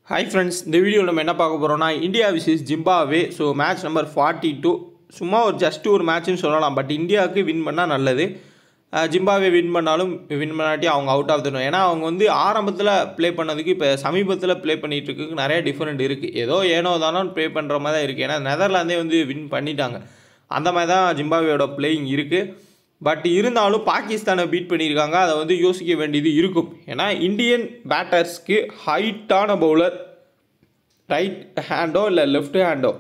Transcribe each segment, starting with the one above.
hi friends இந்த வீடியோவில் நம்ம என்ன பார்க்க போகிறோம்னா India versus Zimbabwe so match number forty two சும்மா ஒரு ஜஸ்ட் ஒரு மேட்ச்னு சொல்லலாம் பட் இந்தியாவுக்கு வின் பண்ணால் நல்லது அஹ் ஜிம்பாவே வின் பண்ணாலும் வின் பண்ணாட்டி அவங்க அவுட் ஆஃப் தரணும் ஏன்னா அவங்க வந்து ஆரம்பத்தில் ப்ளே பண்ணதுக்கு இப்போ சமீபத்தில் ப்ளே பண்ணிட்டு இருக்கு நிறைய டிஃப்ரெண்ட் இருக்குது ஏதோ ஏனோ தானோ ப்ளே பண்ணுற மாதிரி தான் இருக்குது ஏன்னா நெதர்லாந்தே வந்து வின் பண்ணிட்டாங்க அந்த மாதிரி தான் ஜிம்பாவேயோட பிளேயிங் இருக்குது பட் இருந்தாலும் பாகிஸ்தானை பீட் பண்ணியிருக்காங்க அதை வந்து யோசிக்க வேண்டியது இருக்கும் ஏன்னா இந்தியன் பேட்டர்ஸ்க்கு ஹைட்டான பவுலர் ரைட் ஹேண்டோ இல்லை லெஃப்ட் ஹேண்டோ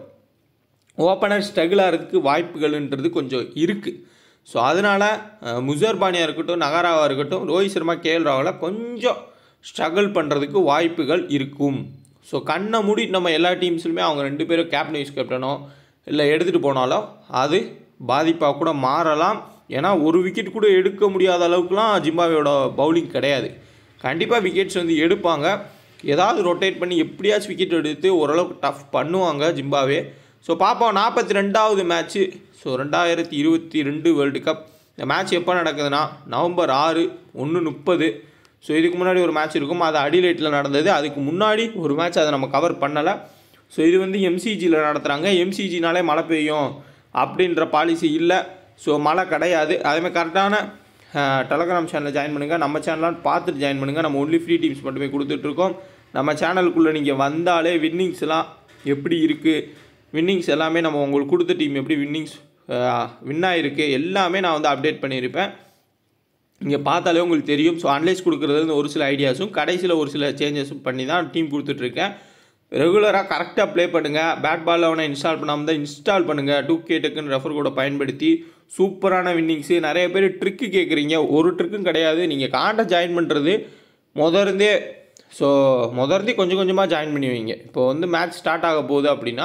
ஓப்பனர் ஸ்ட்ரகிள் ஆகிறதுக்கு வாய்ப்புகள்ன்றது கொஞ்சம் இருக்குது ஸோ அதனால் முசர் பானியாக இருக்கட்டும் நகராவாக இருக்கட்டும் ரோஹித் சர்மா கேஎல் ராவில் கொஞ்சம் ஸ்ட்ரகிள் பண்ணுறதுக்கு வாய்ப்புகள் இருக்கும் ஸோ கண்ணை மூடி நம்ம எல்லா டீம்ஸ்லையுமே அவங்க ரெண்டு பேரும் கேப்டன் வைஸ் கேப்டனோ இல்லை எடுத்துகிட்டு போனாலும் அது பாதிப்பாக கூட மாறலாம் ஏன்னா ஒரு விக்கெட் கூட எடுக்க முடியாத அளவுக்குலாம் ஜிம்பாவேயோட பவுலிங் கிடையாது கண்டிப்பாக விக்கெட்ஸ் வந்து எடுப்பாங்க ஏதாவது ரொட்டேட் பண்ணி எப்படியாச்சும் விக்கெட் எடுத்து ஓரளவுக்கு டஃப் பண்ணுவாங்க ஜிம்பாவே ஸோ பார்ப்போம் நாற்பத்தி ரெண்டாவது மேட்ச்சு ஸோ ரெண்டாயிரத்தி இருபத்தி ரெண்டு வேர்ல்டு கப் இந்த மேட்ச் எப்போ நடக்குதுன்னா நவம்பர் ஆறு ஒன்று முப்பது ஸோ இதுக்கு முன்னாடி ஒரு மேட்ச் இருக்கும் அது அடிலைட்டில் நடந்தது அதுக்கு முன்னாடி ஒரு மேட்ச் அதை நம்ம கவர் பண்ணலை ஸோ இது வந்து எம்சிஜியில் நடத்துகிறாங்க எம்சிஜினாலே மழை பெய்யும் அப்படின்ற பாலிசி இல்லை ஸோ மழை கிடையாது அதேமாதிரி கரெக்டான டெலகிராம் சேனலில் ஜாயின் பண்ணுங்கள் நம்ம சேனலாம் பார்த்துட்டு ஜாயின் பண்ணுங்கள் நம்ம ஒன்லி ஃப்ரீ டீம்ஸ் மட்டுமே கொடுத்துட்ருக்கோம் நம்ம சேனலுக்குள்ளே நீங்கள் வந்தாலே வின்னிங்ஸ்லாம் எப்படி இருக்குது வின்னிங்ஸ் எல்லாமே நம்ம உங்களுக்கு கொடுத்த டீம் எப்படி வின்னிங்ஸ் வின் ஆகிருக்கு எல்லாமே நான் வந்து அப்டேட் பண்ணியிருப்பேன் இங்கே பார்த்தாலே உங்களுக்கு தெரியும் ஸோ அனலைஸ் கொடுக்குறது ஒரு சில ஐடியாஸும் கடைசியில் ஒரு சில சேஞ்சஸும் பண்ணி தான் டீம் கொடுத்துட்ருக்கேன் ரெகுலராக கரெக்டாக ப்ளே பண்ணுங்கள் பேட் பாலில் அவனை இன்ஸ்டால் பண்ணாமல் தான் இன்ஸ்டால் பண்ணுங்கள் டூ கே டக்குன்னு ரெஃபர் கூட பயன்படுத்தி சூப்பரான வின்னிங்ஸு நிறைய பேர் ட்ரிக்கு கேட்குறீங்க ஒரு ட்ரிக்கும் கிடையாது நீங்கள் காண்டை ஜாயின் பண்ணுறது முதர்ந்தே ஸோ முதர்ந்தே கொஞ்சம் கொஞ்சமாக ஜாயின் பண்ணி வைங்க இப்போ வந்து மேட்ச் ஸ்டார்ட் ஆக போகுது அப்படின்னா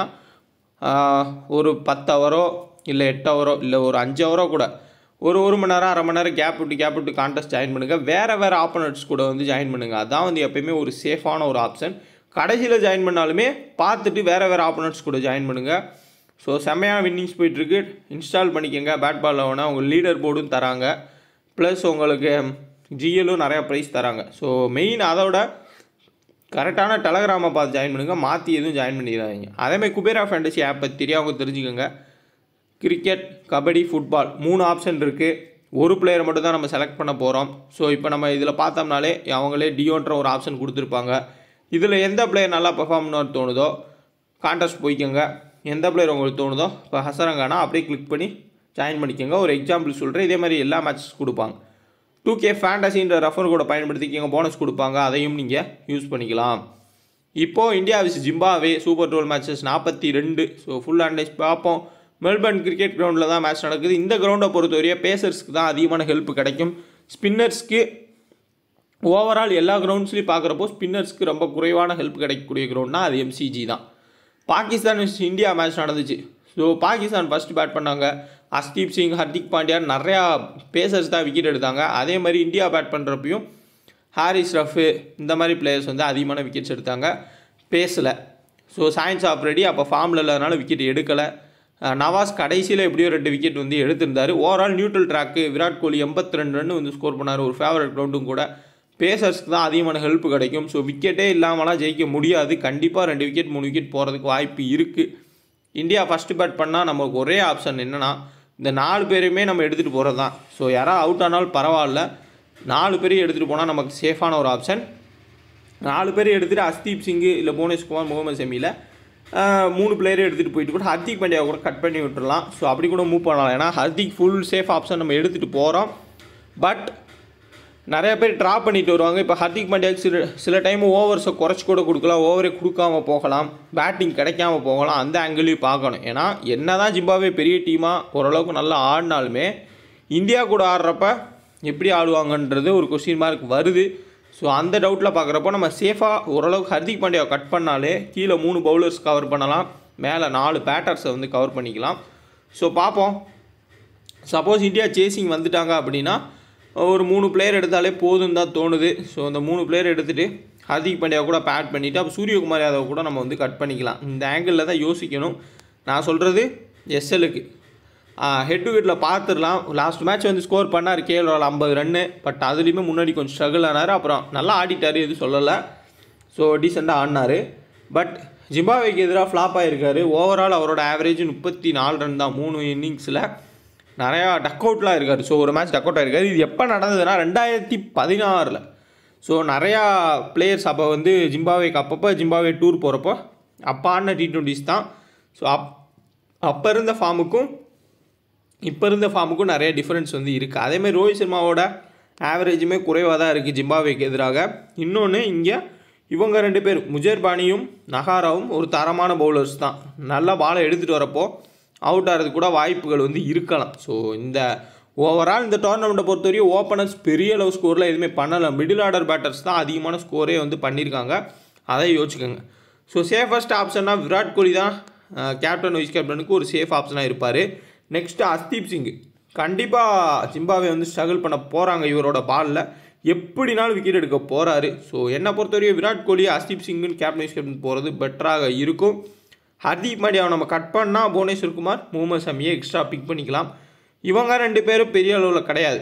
ஆஹ், ஒரு பத்து ஹவரோ இல்லை எட்டு ஹவரோ இல்லை ஒரு அஞ்சு ஹவரோ கூட ஒரு ஒரு மணி நேரம் அரை மணி நேரம் கேப் விட்டு கேப் விட்டு கான்டெஸ்ட் ஜாயின் பண்ணுங்கள் வேறு வேறு ஆப்போனட்ஸ் கூட வந்து ஜாயின் பண்ணுங்கள் அதான் வந்து எப்பயுமே ஒரு சேஃபான ஒரு ஆப்ஷன் கடைசியில் ஜாயின் பண்ணாலுமே பார்த்துட்டு வேறு வேறு ஆப்போனட்ஸ் கூட ஜாயின் பண்ணுங்கள் ஸோ செம்மையாக வின்னிங்ஸ் போயிட்டுருக்கு இன்ஸ்டால் பண்ணிக்கோங்க பேட் பால் வேணால் உங்கள் லீடர் போர்டும் தராங்க ப்ளஸ் உங்களுக்கு ஜிஎலும் நிறையா ப்ரைஸ் தராங்க ஸோ மெயின் அதோட கரெக்டான டெலகிராமை பார்த்து ஜாயின் பண்ணுங்கள் மாற்றி எதுவும் ஜாயின் பண்ணிடாதீங்க அதேமாதிரி குபேரா ஃபேண்டசி ஆப் பற்றி தெரியாம தெரிஞ்சுக்கோங்க கிரிக்கெட் கபடி ஃபுட்பால் மூணு ஆப்ஷன் இருக்குது ஒரு பிளேயரை மட்டும் தான் நம்ம செலக்ட் பண்ண போகிறோம் ஸோ இப்போ நம்ம இதில் பார்த்தோம்னாலே அவங்களே டியோன்ற ஒரு ஆப்ஷன் கொடுத்துருப்பாங்க இதில் எந்த பிளேயர் நல்லா பெர்ஃபார்ம்னு தோணுதோ கான்டெஸ்ட் போய்க்கோங்க எந்த பிளேயர் உங்களுக்கு தோணுதோ இப்போ ஹசரங்கானா அப்படியே கிளிக் பண்ணி ஜாயின் பண்ணிக்கோங்க ஒரு எக்ஸாம்பிள் சொல்கிறேன் இதே மாதிரி எல்லா மேட்சஸ் கொடுப்பாங்க டூ கே ஃபேண்டசின்ற ரெஃபர் கூட பயன்படுத்திக்கோங்க போனஸ் கொடுப்பாங்க அதையும் நீங்கள் யூஸ் பண்ணிக்கலாம் இப்போது India versus Zimbabwe super twelve matches நாற்பத்தி ரெண்டு ஸோ ஃபுல் அனலைஸ் பார்ப்போம் மெல்பர்ன் கிரிக்கெட் கிரவுண்டில் தான் மேட்ச் நடக்குது இந்த கிரவுண்டை பொறுத்தவரையே பேசர்ஸ்க்கு தான் அதிகமான ஹெல்ப் கிடைக்கும் ஸ்பின்னர்ஸ்க்கு ஓவரால் எல்லா கிரவுண்ட்ஸ்லையும் பார்க்குறப்போ ஸ்பின்னர்ஸ்க்கு ரொம்ப குறைவான ஹெல்ப் கிடைக்கக்கூடிய கிரவுண்ட்னா அது எம்சிஜி தான் பாகிஸ்தான் vs இந்தியா மேட்ச் நடந்துச்சு ஸோ பாகிஸ்தான் ஃபர்ஸ்ட் பேட் பண்ணாங்க அஸ்தீப் சிங் ஹர்திக் பாண்டியா நிறையா பேசர்ஸ் தான் விக்கெட் எடுத்தாங்க அதே மாதிரி இந்தியா பேட் பண்ணுறப்பையும் ஹாரிஸ் ரஃபு இந்த மாதிரி பிளேயர்ஸ் வந்து அதிகமான விக்கெட்ஸ் எடுத்தாங்க பேசலை ஸோ சயின்ஸ் ஆஃப் ரெடி அப்போ ஃபார்மில் இல்லாதனால விக்கெட் எடுக்கலை அஹ் நவாஸ் கடைசியில் எப்படியோ ரெண்டு விக்கெட் வந்து எடுத்திருந்தார் ஓவரால் நியூட்ரல் ட்ராக்கு விராட் கோலி எண்பத்தி ரெண்டு ரன் வந்து ஸ்கோர் பண்ணார் ஒரு ஃபேவரட் கிரவுண்டும் கூட பேசர்ஸ்க்கு தான் அதிகமான ஹெல்ப் கிடைக்கும் ஸோ விக்கெட்டே இல்லாமலாம் ஜெயிக்க முடியாது கண்டிப்பாக ரெண்டு விக்கெட் மூணு விக்கெட் போகிறதுக்கு வாய்ப்பு இருக்குது இந்தியா ஃபஸ்ட்டு பேட் பண்ணால் நமக்கு ஒரே ஆப்ஷன் என்னென்னா இந்த நாலு பேரையுமே நம்ம எடுத்துகிட்டு போகிறது தான் ஸோ யாராவது அவுட் ஆனாலும் பரவாயில்ல நாலு பேரையும் எடுத்துகிட்டு போனால் நமக்கு சேஃபான ஒரு ஆப்ஷன் நாலு பேர் எடுத்துகிட்டு அஸ்தீப் சிங்கு இல்லை புவனேஷ்குமார் முகமது ஷமியில் மூணு பிளேயரை எடுத்துகிட்டு போயிட்டு கூட ஹர்திக் பாண்டியா கூட கட் பண்ணி விட்டுறலாம் ஸோ அப்படி கூட மூவ் பண்ணலாம் ஏன்னா ஹர்திக் ஃபுல் சேஃப் ஆப்ஷன் நம்ம எடுத்துகிட்டு போகிறோம் பட் நிறைய பேர் ட்ரா பண்ணிட்டு வருவாங்க இப்போ ஹர்திக் பாண்டியாவுக்கு சில சில டைம் ஓவர்ஸை குறைச்சி கூட கொடுக்கலாம் ஓவரே கொடுக்காம போகலாம் பேட்டிங் கிடைக்காம போகலாம் அந்த ஆங்கிளையும் பார்க்கணும் ஏன்னா என்ன தான் ஜிம்பாவே பெரிய டீமாக ஓரளவுக்கு நல்லா ஆடினாலுமே இந்தியா கூட ஆடுறப்ப எப்படி ஆடுவாங்கன்றது ஒரு கொஸ்டின் மார்க் வருது ஸோ அந்த டவுட்டில் பார்க்குறப்போ நம்ம சேஃபாக ஓரளவுக்கு ஹர்திக் பாண்டியாவை கட் பண்ணாலே கீழே மூணு பவுலர்ஸ் கவர் பண்ணலாம் மேலே நாலு பேட்டர்ஸை வந்து கவர் பண்ணிக்கலாம் ஸோ பார்ப்போம் சப்போஸ் இந்தியா சேசிங் வந்துட்டாங்க அப்படின்னா ஒரு மூணு பிளேயர் எடுத்தாலே போதும் தான் தோணுது ஸோ அந்த மூணு பிளேயர் எடுத்துகிட்டு ஹர்திக் பாண்டியா கூட பேட் பண்ணிவிட்டு அப்போ சூரியகுமார் யாதவ் கூட நம்ம வந்து கட் பண்ணிக்கலாம் இந்த ஆங்கிளில் தான் யோசிக்கணும் நான் சொல்கிறது எஸ்எலுக்கு ஹெட் டு ஹெட்டில் பார்த்துடலாம் லாஸ்ட் மேட்ச் வந்து ஸ்கோர் பண்ணார் கேஎல் ஐம்பது ரன்னு பட் அதுலேயுமே முன்னாடி கொஞ்சம் ஸ்ட்ரகிள் ஆனார் அப்புறம் நல்லா ஆடிட்டார் எதுவும் சொல்லலை ஸோ டீசெண்டாக ஆடினார் பட் ஜிம்பாவேக்கு எதிராக ஃப்ளாப் ஆகிருக்காரு ஓவரால் அவரோட ஆவரேஜ் முப்பத்தி நாலு ரன் தான் மூணு இன்னிங்ஸில் நிறையா டக் அவுட்லாம் இருக்காரு ஸோ ஒரு மேட்ச் டக் அவுட் ஆயிருக்காரு இது எப்போ நடந்ததுன்னா ரெண்டாயிரத்தி பதினாறில் ஸோ நிறையா பிளேயர்ஸ் அப்போ வந்து ஜிம்பாவேக்கு அப்பப்போ ஜிம்பாவே டூர் போகிறப்போ அப்போ ஆடின டி ட்வெண்ட்டிஸ் தான் ஸோ அப் அப்போ இருந்த ஃபார்முக்கும் இப்போ இருந்த ஃபார்முக்கும் நிறைய டிஃப்ரென்ஸ் வந்து இருக்குது அதேமாதிரி ரோஹித் சர்மாவோட ஆவரேஜுமே குறைவாக தான் இருக்குது ஜிம்பாவேக்கு எதிராக இன்னொன்று இங்கே இவங்க ரெண்டு பேர் முஜர்பானியும் நகாராவும் ஒரு தரமான பவுலர்ஸ் தான் நல்லா பாலை எடுத்துகிட்டு வரப்போ அவுட் ஆகிறது கூட வாய்ப்புகள் வந்து இருக்கலாம் ஸோ இந்த ஓவரால் இந்த டோர்னமெண்ட்டை பொறுத்தவரையும் ஓப்பனர்ஸ் பெரிய அளவு ஸ்கோரில் எதுவுமே பண்ணலை மிடில் ஆர்டர் பேட்டர்ஸ் தான் அதிகமான ஸ்கோரே வந்து பண்ணியிருக்காங்க அதை யோசிச்சுக்கோங்க ஸோ சேஃபஸ்ட் ஆப்ஷன்னா விராட் கோலி தான் கேப்டன் வைஸ் கேப்டனுக்கு ஒரு சேஃப் ஆப்ஷனாக இருப்பார் நெக்ஸ்ட்டு அஸ்தீப் சிங் கண்டிப்பாக ஜிம்பாவே வந்து ஸ்ட்ரகிள் பண்ண போகிறாங்க இவரோட பாலில் எப்படினாலும் விக்கெட் எடுக்க போகிறாரு ஸோ என்னை பொறுத்தவரையும் விராட் கோலி அஸ்தீப் சிங்குன்னு கேப்டன் வைஸ் கேப்டன் போகிறது பெட்டராக இருக்கும் ஹர்தீப் பாண்டியாவை நம்ம கட் பண்ணால் புவனேஸ்வர் குமார் முகமது சமியை எக்ஸ்ட்ரா பிக் பண்ணிக்கலாம் இவங்க ரெண்டு பேரும் பெரிய அளவில் கிடையாது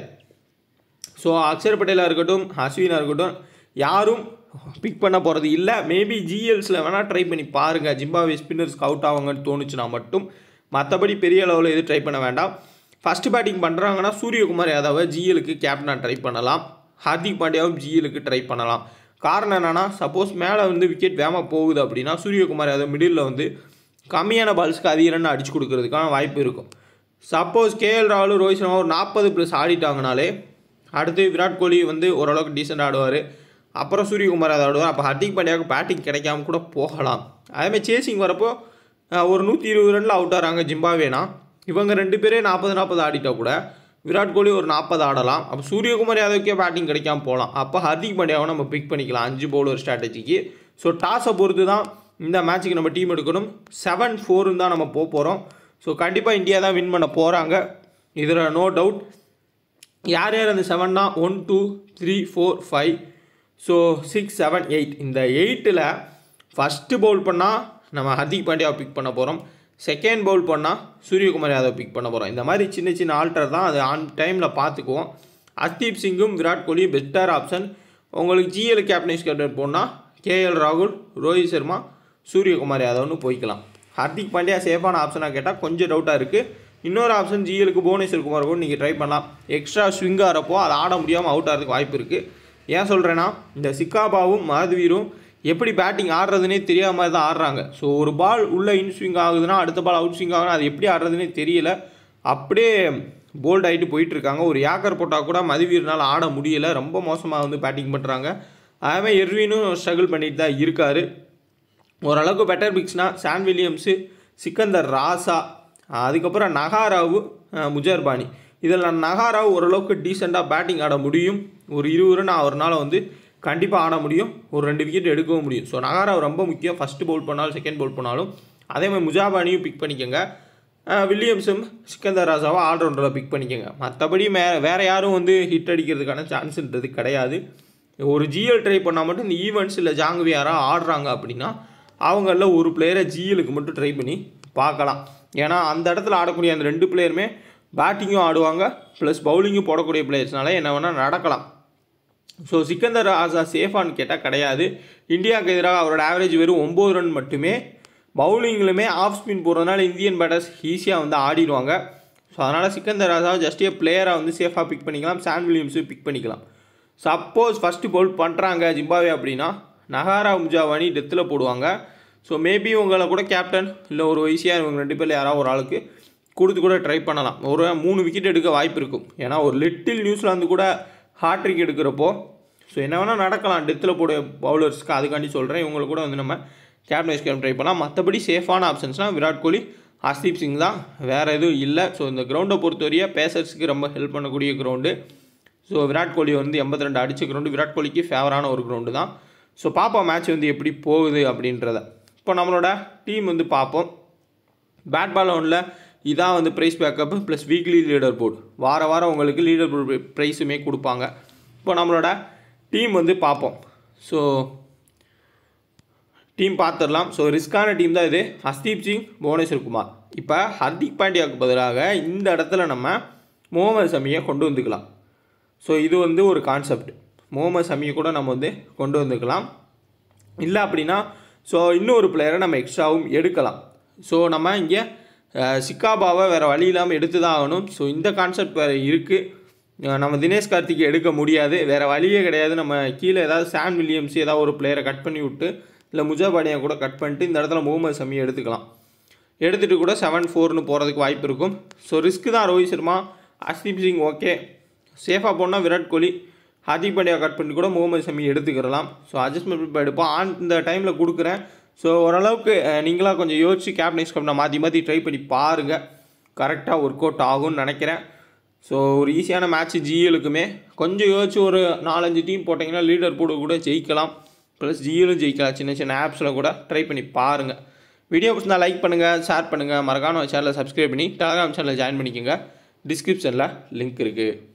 ஸோ அக்ஷர் பட்டேலாக இருக்கட்டும் அஸ்வினாக இருக்கட்டும் யாரும் பிக் பண்ண போகிறது இல்லை மேபி ஜிஎல்ஸில் வேணால் ட்ரை பண்ணி பாருங்கள் ஜிம்பாவே ஸ்பின்னர்ஸ்க்கு அவுட் ஆவாங்கன்னு தோணுச்சுன்னா மட்டும் மற்றபடி பெரிய அளவில் எதுவும் ட்ரை பண்ண வேண்டாம் ஃபஸ்ட்டு பேட்டிங் பண்ணுறாங்கன்னா சூரியகுமார் யாதவை ஜிஎலுக்கு கேப்டனாக ட்ரை பண்ணலாம் ஹார்திக் பாண்டியாவும் ஜிஎலுக்கு ட்ரை பண்ணலாம் காரணம் என்னென்னா சப்போஸ் மேலே வந்து விக்கெட் வேகமாக போகுது அப்படின்னா சூரியகுமார் யாதவ் மிடில் வந்து கம்மியான பால்ஸ்க்கு அதிக ரன் அடிச்சு கொடுக்கறதுக்கான வாய்ப்பு இருக்கும் சப்போஸ் கேஎல் ராகுல் ரோஹித் சர்மா ஒரு நாற்பது ப்ளஸ் ஆடிட்டாங்கனாலே அடுத்து விராட் கோலி வந்து ஓரளவுக்கு டீசெண்ட் ஆடுவார் அப்புறம் சூரியகுமார் அதை ஆடுவார் அப்போ ஹர்திக் பாண்டியாவுக்கு பேட்டிங் கிடைக்காம கூட போகலாம் அதேமாதிரி சேசிங் வரப்போ அஹ், ஒரு நூற்றி இருபது ரனில் அவுட் ஆகிறாங்க ஜிம்பாவேனா இவங்க ரெண்டு பேரே நாற்பது நாற்பது ஆடிட்டா கூட விராட் கோலி ஒரு நாற்பது ஆடலாம் அப்போ சூரியகுமார் யாதவ்க்கே பேட்டிங் கிடைக்காம போகலாம் அப்போ ஹர்திக் பாண்டியாவை நம்ம பிக் பண்ணிக்கலாம் அஞ்சு பவுலர் ஸ்ட்ராட்டஜிக்கு ஸோ டாஸை பொறுத்து தான் இந்த மேட்ச்சுக்கு நம்ம டீம் எடுக்கணும் செவன் ஃபோர்னு தான் நம்ம போக போகிறோம் ஸோ கண்டிப்பாக இந்தியா தான் வின் பண்ண போகிறாங்க இதில் நோ டவுட் யார் யார் அந்த செவன்னா one two three four five so six seven eight இந்த எயிட்டில் ஃபஸ்ட்டு பவுல் பண்ணால் நம்ம ஹர்திக் பாண்டியாவை பிக் பண்ண போகிறோம் செகண்ட் பவுல் பண்ணால் சூரியகுமார் யாதவ் பிக் பண்ண போகிறோம் இந்த மாதிரி சின்ன சின்ன ஆல்டர் தான் அது ஆன் டைமில் பார்த்துக்குவோம் ஹர்தீப் சிங்கும் விராட் கோலி பெஸ்டர் ஆப்ஷன் உங்களுக்கு ஜிஎல் கேப்டன்ஸ் கேப்டன் போனால் கேஎல் ராகுல் ரோஹித் சர்மா சூரியகுமார் யாதவ்னு போய்க்கலாம் ஹர்திக் பாண்டியா சேஃபான ஆப்ஷனாக கேட்டால் கொஞ்சம் டவுட்டாக இருக்குது இன்னொரு ஆப்ஷன் ஜிஎலுக்கு புவனேஸ்வர் குமார் கூட நீங்கள் ட்ரை பண்ணலாம் எக்ஸ்ட்ரா ஸ்விங் ஆகிறப்போ அதை ஆட முடியாமல் அவுட் ஆகிறதுக்கு வாய்ப்பு இருக்குது ஏன் சொல்கிறேன்னா இந்த சிக்காபாவும் மாதவீரும் எப்படி பேட்டிங் ஆடுறதுனே தெரியாம தான் ஆடுறாங்க ஸோ ஒரு பால் உள்ளே இன் ஸ்விங் ஆகுதுன்னா அடுத்த பால் அவுட் ஸ்விங் ஆகுதுன்னா அது எப்படி ஆடுறதுனே தெரியல அப்படியே போல்ட் ஆகிட்டு போயிட்டு இருக்காங்க ஒரு யாக்கர் போட்டால் கூட மதுவீரனால் ஆட முடியல ரொம்ப மோசமாக வந்து பேட்டிங் பண்ணுறாங்க அதேமாதிரி எர்வினும் ஸ்ட்ரகிள் பண்ணிட்டு தான் இருக்காரு ஓரளவுக்கு பெட்டர் பிக்ஸ்னா சான் வில்லியம்ஸு சிக்கந்தர் ராசா அதுக்கப்புறம் நகாராவு அஹ், முஜர்பானி இதில் நான் நகாராவு ஓரளவுக்கு டீசெண்டாக பேட்டிங் ஆட முடியும் ஒரு இருபது ரன் அவர்னால வந்து கண்டிப்பாக ஆட முடியும் ஒரு ரெண்டு விக்கெட் எடுக்கவும் முடியும் ஸோ நகாராவ் ரொம்ப முக்கியம் ஃபஸ்ட்டு பவுல் பண்ணாலும் செகண்ட் பவுல் பண்ணாலும் அதே மாதிரி முஜாபானியும் பிக் பண்ணிக்கோங்க அஹ், வில்லியம்ஸும் சிக்கந்தர் ராசாவும் ஆல்ரவுண்டரில் பிக் பண்ணிக்கோங்க மற்றபடி மே வேறு யாரும் வந்து ஹிட் அடிக்கிறதுக்கான சான்ஸ்ன்றது கிடையாது ஒரு ஜிஎல் ட்ரை பண்ணால் மட்டும் இந்த ஈவெண்ட்ஸ் இல்லை ஜாங்குவி யாராவது ஆடுறாங்க அப்படின்னா அவங்களில் ஒரு பிளேயரை ஜிஎலுக்கு மட்டும் ட்ரை பண்ணி பார்க்கலாம் ஏன்னா அந்த இடத்துல ஆடக்கூடிய அந்த ரெண்டு பிளேயருமே பேட்டிங்கும் ஆடுவாங்க ப்ளஸ் பவுலிங்கும் போடக்கூடிய பிளேயர்ஸ்னால என்ன வேணால் நடக்கலாம் ஸோ சிக்கந்தர் ஆசா சேஃபான்னு கேட்டால் கிடையாது இந்தியாவுக்கு எதிராக அவரோட ஆவரேஜ் வெறும் ஒம்பது ரன் மட்டுமே பவுலிங்லுமே ஆஃப் ஸ்பின் போடுறதுனால இந்தியன் பேட்டர்ஸ் ஈஸியாக வந்து ஆடிடுவாங்க ஸோ அதனால் சிக்கந்தர் ஆசாவை ஜஸ்ட் ஏ பிளேயராக வந்து சேஃபாக பிக் பண்ணிக்கலாம் சான் வில்லியம்ஸும் பிக் பண்ணிக்கலாம் சப்போஸ் ஃபஸ்ட்டு பவுல் பண்ணுறாங்க ஜிம்பாவே அப்படின்னா நகாரா முஜாவானி டெத்தில் போடுவாங்க ஸோ மேபி உங்களை கூட கேப்டன் இல்லை ஒரு வயசியாக இவங்க ரெண்டு பேரில் யாராவது ஒரு ஆளுக்கு கொடுத்து கூட ட்ரை பண்ணலாம் ஒரு மூணு விக்கெட் எடுக்க வாய்ப்பு இருக்கும் ஏன்னா ஒரு லிட்டில் நியூசிலாந்து கூட ஹாட்ரிக் எடுக்கிறப்போ ஸோ என்ன வேணால் நடக்கலாம் டெத்தில் போட பவுலர்ஸ்க்கு அதுக்காண்டி சொல்கிறேன் இவங்களை கூட வந்து நம்ம கேப்டன் வைஸ் கேப்டன் ட்ரை பண்ணலாம் மற்றபடி சேஃபான ஆப்ஷன்ஸ்னால் விராட் கோலி ஹர்தீப் சிங் தான் வேறு எதுவும் இல்லை ஸோ இந்த கிரவுண்டை பொறுத்தவரைய பேசர்ஸ்க்கு ரொம்ப ஹெல்ப் பண்ணக்கூடிய கிரவுண்டு ஸோ விராட் கோலி வந்து எண்பத்தி ரெண்டு அடிச்ச கிரவுண்டு விராட் கோலிக்கு ஃபேவரான ஒரு கிரவுண்டு தான் ஸோ பார்ப்போம் மேட்ச் வந்து எப்படி போகுது அப்படின்றத இப்போ நம்மளோட டீம் வந்து பார்ப்போம் பேட் பால் ஒன்றில் இதான் வந்து prize backup plus weekly leader board வார வாரம் உங்களுக்கு லீடர் போர்டு ப்ரைஸுமே கொடுப்பாங்க இப்போ நம்மளோட டீம் வந்து பார்ப்போம் ஸோ டீம் பார்த்துடலாம் ஸோ ரிஸ்கான டீம் தான் இது ஹர்தீப் சிங் புவனேஸ்வர் குமார் இப்போ ஹர்திக் பாண்டியாவுக்கு பதிலாக இந்த இடத்துல நம்ம முகமது சமியை கொண்டு வந்துக்கலாம் ஸோ இது வந்து ஒரு கான்செப்ட் முகமது சமியை கூட நம்ம வந்து கொண்டு வந்துக்கலாம் இல்லை அப்படின்னா ஸோ இன்னொரு பிளேயரை நம்ம எக்ஸ்ட்ராவும் எடுக்கலாம் ஸோ நம்ம இங்கே சிக்காபாவை வேறு வழி இல்லாமல் எடுத்து தான் ஆகணும் ஸோ இந்த கான்செப்ட் வேறு இருக்குது நம்ம தினேஷ் கார்த்திக் எடுக்க முடியாது வேறு வழியே கிடையாது நம்ம கீழே ஏதாவது சான் வில்லியம்ஸ் ஏதாவது ஒரு பிளேயரை கட் பண்ணி விட்டு இல்லை முஜாபாடியா கூட கட் பண்ணிட்டு இந்த இடத்துல முகமது சமியை எடுத்துக்கலாம் எடுத்துகிட்டு கூட செவன் ஃபோர்னு போகிறதுக்கு வாய்ப்பு இருக்கும் ஸோ ரிஸ்க்கு தான் ரோஹித் சர்மா ஹர்ஷ்தீப் சிங் ஓகே சேஃபாக போனால் விராட் கோலி ஹார்திக் பாண்டியா கட் பண்ணி கூட முகமது சமி எடுத்துக்கிறலாம் ஸோ அட்ஜஸ்ட்மெண்ட் இப்போ எடுப்போம் ஆன் இந்த டைமில் கொடுக்குறேன் ஸோ ஓரளவுக்கு அஹ், நீங்களா கொஞ்சம் யோசிச்சு கேப்டன்ஸ் கப் மாற்றி மாற்றி ட்ரை பண்ணி பாருங்கள் கரெக்டாக ஒர்க் அவுட் ஆகும்னு நினைக்கிறேன் ஸோ ஒரு ஈஸியான மேட்ச் ஜிஎலுக்குமே கொஞ்சம் யோசிச்சு ஒரு நாலஞ்சு டீம் போட்டிங்கன்னா லீடர் போட கூட ஜெயிக்கலாம் ப்ளஸ் ஜிஎலும் ஜெயிக்கலாம் சின்ன சின்ன ஆப்ஸில் கூட ட்ரை பண்ணி பாருங்கள் வீடியோ பிடிச்சிருந்தா லைக் பண்ணுங்கள் ஷேர் பண்ணுங்கள் மறக்காம சேனலை சப்ஸ்கிரைப் பண்ணி டெலகிராம் சேனலில் ஜாயின் பண்ணிக்கோங்க டிஸ்கிரிப்ஷனில் லிங்க் இருக்குது